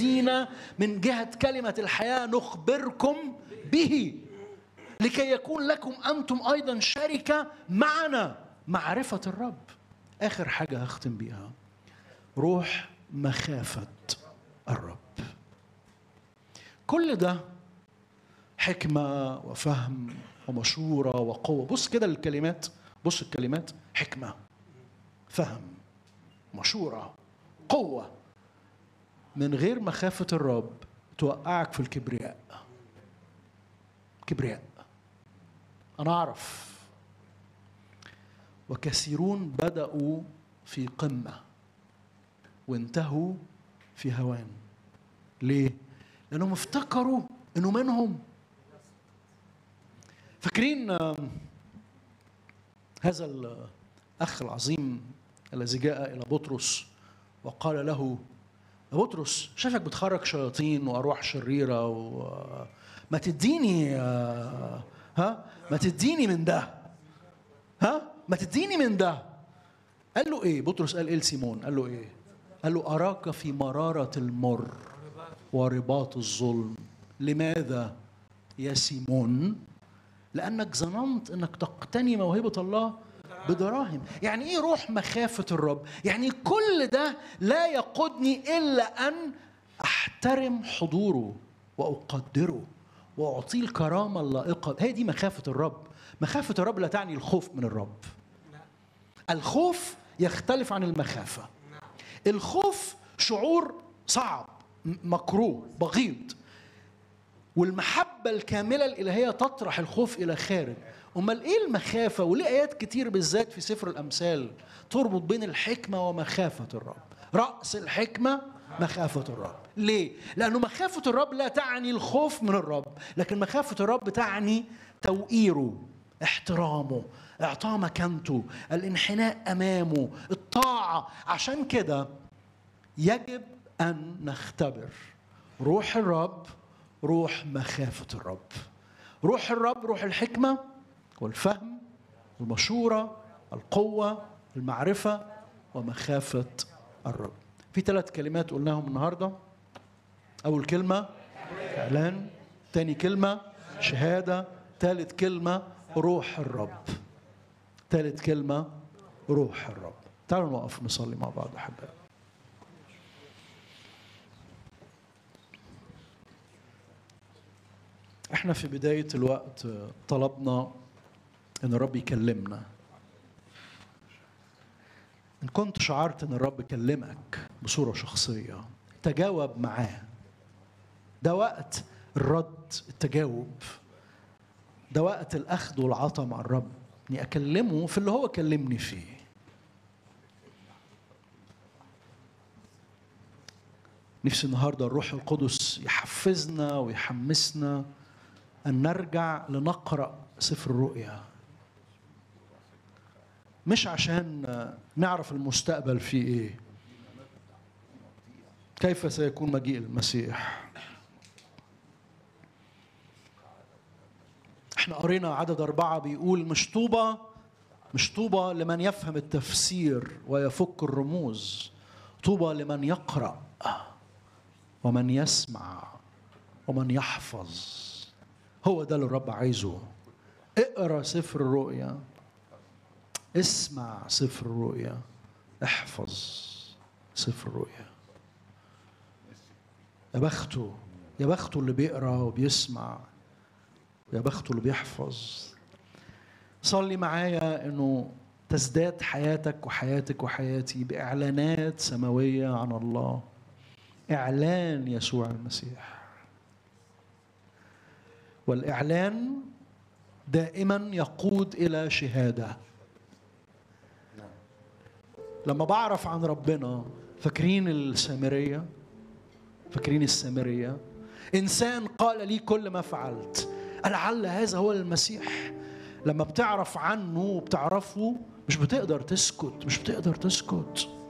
الذين من جهة كلمة الحياة نخبركم به لكي يكون لكم أنتم أيضا شركة معنا معرفة الرب آخر حاجة هختم بيها روح مخافة الرب كل ده حكمة وفهم ومشورة وقوة بص كده الكلمات بص الكلمات حكمة فهم مشورة قوة من غير مخافة الرب توقعك في الكبرياء كبرياء أنا أعرف وكثيرون بدأوا في قمة وانتهوا في هوان ليه؟ لأنهم افتكروا إنه منهم فاكرين هذا الأخ العظيم الذي جاء إلى بطرس وقال له يا بطرس شافك بتخرج شياطين وأرواح شريرة وما تديني ها ما تديني من ده ها ما تديني من ده قال له ايه بطرس قال ايه لسيمون قال له ايه قال له اراك في مراره المر ورباط الظلم لماذا يا سيمون لانك ظننت انك تقتني موهبه الله بدراهم يعني ايه روح مخافه الرب يعني كل ده لا يقودني الا ان احترم حضوره واقدره واعطيه الكرامه اللائقه هي دي مخافه الرب مخافه الرب لا تعني الخوف من الرب الخوف يختلف عن المخافه الخوف شعور صعب مكروه بغيض والمحبة الكاملة الإلهية تطرح الخوف إلى خارج أمال إيه المخافة وليه آيات كتير بالذات في سفر الأمثال تربط بين الحكمة ومخافة الرب رأس الحكمة مخافة الرب ليه؟ لأنه مخافة الرب لا تعني الخوف من الرب لكن مخافة الرب تعني توقيره احترامه اعطاه مكانته الانحناء امامه الطاعه عشان كده يجب ان نختبر روح الرب روح مخافه الرب روح الرب روح الحكمه والفهم المشوره القوه المعرفه ومخافه الرب في ثلاث كلمات قلناهم النهارده اول كلمه اعلان تاني كلمه شهاده ثالث كلمه روح الرب ثالث كلمة روح الرب تعالوا نوقف نصلي مع بعض أحبائي احنا في بداية الوقت طلبنا ان الرب يكلمنا ان كنت شعرت ان الرب كلمك بصورة شخصية تجاوب معاه ده وقت الرد التجاوب ده وقت الاخذ والعطاء مع الرب اني اكلمه في اللي هو كلمني فيه نفسي النهارده الروح القدس يحفزنا ويحمسنا ان نرجع لنقرا سفر الرؤيا مش عشان نعرف المستقبل فيه ايه كيف سيكون مجيء المسيح احنا قرينا عدد أربعة بيقول مش طوبى مش طوبى لمن يفهم التفسير ويفك الرموز طوبى لمن يقرأ ومن يسمع ومن يحفظ هو ده اللي الرب عايزه اقرا سفر الرؤيا اسمع سفر الرؤيا احفظ سفر الرؤيا يا بخته يا بخته اللي بيقرا وبيسمع يا بخته اللي بيحفظ صلي معايا انه تزداد حياتك وحياتك وحياتي باعلانات سماويه عن الله اعلان يسوع المسيح والاعلان دائما يقود الى شهاده لما بعرف عن ربنا فاكرين السامريه فاكرين السامريه انسان قال لي كل ما فعلت لعل هذا هو المسيح لما بتعرف عنه وبتعرفه مش بتقدر تسكت مش بتقدر تسكت